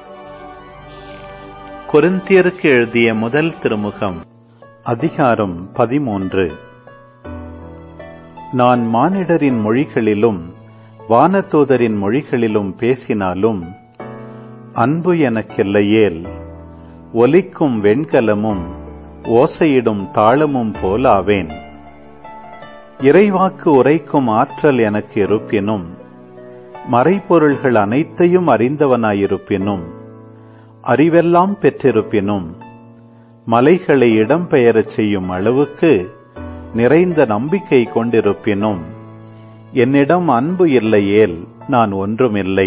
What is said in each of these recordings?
கொரிந்தியருக்கு எழுதிய முதல் திருமுகம் அதிகாரம் பதிமூன்று நான் மானிடரின் மொழிகளிலும் வானதூதரின் மொழிகளிலும் பேசினாலும் அன்பு எனக்கில்லையேல் ஒலிக்கும் வெண்கலமும் ஓசையிடும் தாளமும் போலாவேன் இறைவாக்கு உரைக்கும் ஆற்றல் எனக்கு இருப்பினும் மறைபொருள்கள் அனைத்தையும் அறிந்தவனாயிருப்பினும் அறிவெல்லாம் பெற்றிருப்பினும் மலைகளை இடம்பெயரச் செய்யும் அளவுக்கு நிறைந்த நம்பிக்கை கொண்டிருப்பினும் என்னிடம் அன்பு இல்லையேல் நான் ஒன்றுமில்லை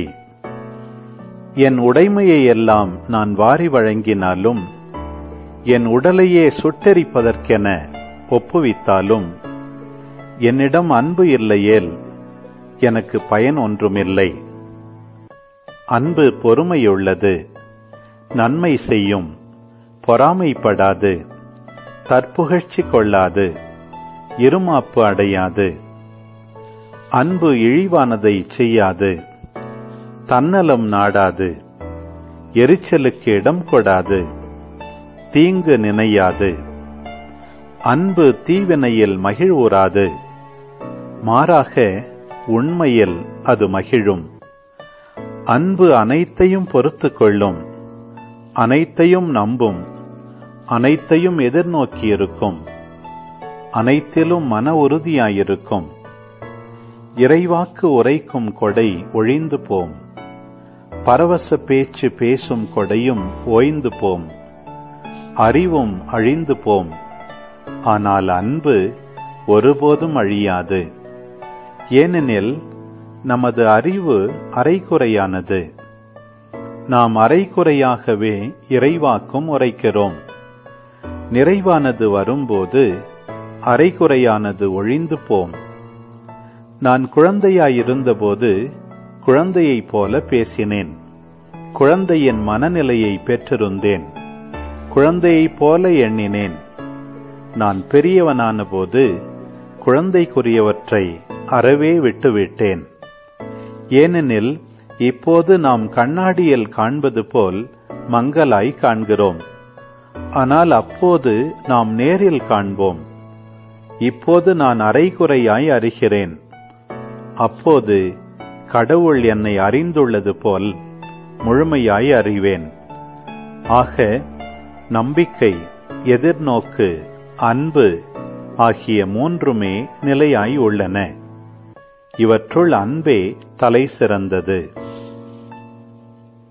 என் உடைமையை எல்லாம் நான் வாரி வழங்கினாலும் என் உடலையே சுட்டெரிப்பதற்கென ஒப்புவித்தாலும் என்னிடம் அன்பு இல்லையேல் எனக்கு பயன் ஒன்றுமில்லை அன்பு பொறுமையுள்ளது நன்மை செய்யும் பொறாமைப்படாது தற்புகழ்ச்சி கொள்ளாது இருமாப்பு அடையாது அன்பு இழிவானதை செய்யாது தன்னலம் நாடாது எரிச்சலுக்கு இடம் கொடாது தீங்கு நினையாது அன்பு தீவினையில் மகிழ்வுறாது மாறாக உண்மையில் அது மகிழும் அன்பு அனைத்தையும் பொறுத்து கொள்ளும் அனைத்தையும் நம்பும் அனைத்தையும் எதிர்நோக்கியிருக்கும் அனைத்திலும் மன உறுதியாயிருக்கும் இறைவாக்கு உரைக்கும் கொடை ஒழிந்து போம் பரவச பேச்சு பேசும் கொடையும் ஓய்ந்து போம் அறிவும் அழிந்து போம் ஆனால் அன்பு ஒருபோதும் அழியாது ஏனெனில் நமது அறிவு அரைகுறையானது நாம் அரைகுறையாகவே இறைவாக்கும் உரைக்கிறோம் நிறைவானது வரும்போது அரைகுறையானது ஒழிந்து போம் நான் குழந்தையாயிருந்தபோது குழந்தையைப் போல பேசினேன் குழந்தையின் மனநிலையை பெற்றிருந்தேன் குழந்தையைப் போல எண்ணினேன் நான் பெரியவனான போது குழந்தைக்குரியவற்றை அறவே விட்டுவிட்டேன் ஏனெனில் இப்போது நாம் கண்ணாடியில் காண்பது போல் மங்கலாய் காண்கிறோம் ஆனால் அப்போது நாம் நேரில் காண்போம் இப்போது நான் அரைகுறையாய் அறிகிறேன் அப்போது கடவுள் என்னை அறிந்துள்ளது போல் முழுமையாய் அறிவேன் ஆக நம்பிக்கை எதிர்நோக்கு அன்பு ஆகிய மூன்றுமே நிலையாய் உள்ளன இவற்றுள் அன்பே தலை சிறந்தது